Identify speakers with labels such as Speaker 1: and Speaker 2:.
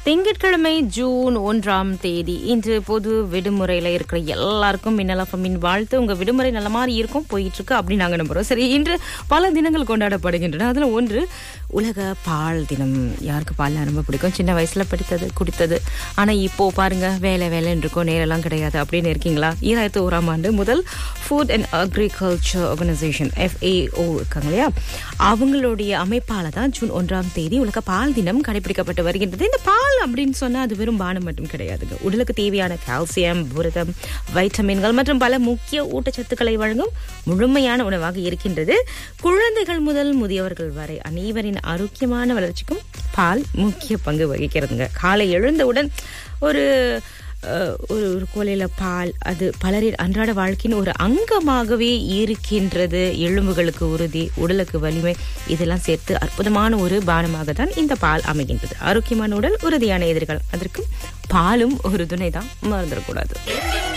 Speaker 1: திங்கட்கிழமை ஜூன் ஒன்றாம் தேதி இன்று பொது விடுமுறையில இருக்கிற எல்லாருக்கும் மின்னலஃபமின் வாழ்த்து உங்க விடுமுறை நல்ல மாதிரி இருக்கும் போயிட்டு இருக்கு அப்படின்னு நாங்க நம்புறோம் சரி இன்று பல தினங்கள் கொண்டாடப்படுகின்றன அதுல ஒன்று உலக பால் தினம் யாருக்கு பால் ரொம்ப பிடிக்கும் சின்ன வயசுல படித்தது குடித்தது ஆனா இப்போ பாருங்க வேலை வேலைன்னு இருக்கும் நேரெல்லாம் கிடையாது அப்படின்னு இருக்கீங்களா ஈராயிரத்தி ஓராம் ஆண்டு முதல் food and agriculture organisation FAO இருக்காங்க இல்லையா அவங்களுடைய அமைப்பால தான் ஜூன் ஒன்றாம் தேதி உலக பால் தினம் கடைபிடிக்கப்பட்டு வருகின்றது இந்த பால் அப்படின்னு சொன்னா அது வெறும் பானம் மட்டும் கிடையாதுங்க உடலுக்கு தேவையான கால்சியம் புரதம் வைட்டமின்கள் மற்றும் பல முக்கிய ஊட்டச்சத்துக்களை வழங்கும் முழுமையான உணவாக இருக்கின்றது குழந்தைகள் முதல் முதியவர்கள் வரை அனைவரின் ஆரோக்கியமான வளர்ச்சிக்கும் பால் முக்கிய பங்கு வகிக்கிறதுங்க காலை எழுந்தவுடன் ஒரு அஹ், ஒரு ஒரு கோலையில பால் அது பலரின் அன்றாட வாழ்க்கையின் ஒரு அங்கமாகவே இருக்கின்றது எலும்புகளுக்கு உறுதி உடலுக்கு வலிமை இதெல்லாம் சேர்த்து அற்புதமான ஒரு பானமாக தான் இந்த பால் அமைகின்றது ஆரோக்கியமான உடல் உறுதியான எதிர்காலம் அதற்கு பாலும் ஒரு துணை தான் மறந்துடக்கூடாது